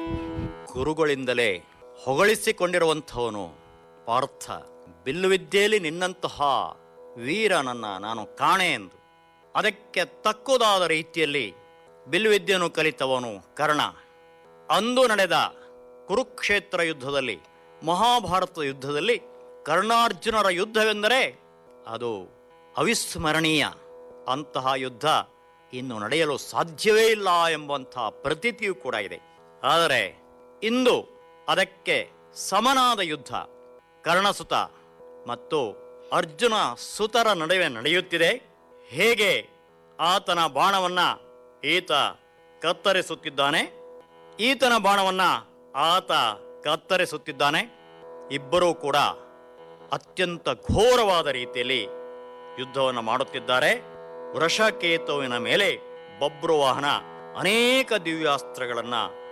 ಗುರುಗಳಿಂದಲೇ ಹೊಗಳಿಸಿಕೊಂಡಿರುವಂಥವನು ಪಾರ್ಥ ಬಿಲ್ಲುವಿದ್ಯೆಯಲ್ಲಿ ನಿನ್ನಂತಹ ವೀರನನ್ನ ನಾನು ಕಾಣೆ ಎಂದು ಅದಕ್ಕೆ ತಕ್ಕುದಾದ ರೀತಿಯಲ್ಲಿ ಬಿಲ್ಲುವಿದ್ಯೆಯನ್ನು ಕಲಿತವನು ಕರ್ಣ ಅಂದು ನಡೆದ ಕುರುಕ್ಷೇತ್ರ ಯುದ್ಧದಲ್ಲಿ ಮಹಾಭಾರತ ಯುದ್ಧದಲ್ಲಿ ಕರ್ಣಾರ್ಜುನರ ಯುದ್ಧವೆಂದರೆ ಅದು ಅವಿಸ್ಮರಣೀಯ ಅಂತಹ ಯುದ್ಧ ಇನ್ನು ನಡೆಯಲು ಸಾಧ್ಯವೇ ಇಲ್ಲ ಎಂಬಂತಹ ಪ್ರತೀತಿಯೂ ಕೂಡ ಇದೆ ಆದರೆ ಇಂದು ಅದಕ್ಕೆ ಸಮನಾದ ಯುದ್ಧ ಕರ್ಣಸುತ ಮತ್ತು ಅರ್ಜುನ ಸುತರ ನಡುವೆ ನಡೆಯುತ್ತಿದೆ ಹೇಗೆ ಆತನ ಬಾಣವನ್ನ ಈತ ಕತ್ತರಿಸುತ್ತಿದ್ದಾನೆ ಈತನ ಬಾಣವನ್ನ ಆತ ಕತ್ತರಿಸುತ್ತಿದ್ದಾನೆ ಇಬ್ಬರೂ ಕೂಡ ಅತ್ಯಂತ ಘೋರವಾದ ರೀತಿಯಲ್ಲಿ ಯುದ್ಧವನ್ನು ಮಾಡುತ್ತಿದ್ದಾರೆ ವೃಷಕೇತುವಿನ ಮೇಲೆ ಬಬ್ರುವಾಹನ ಅನೇಕ ದಿವ್ಯಾಸ್ತ್ರಗಳನ್ನ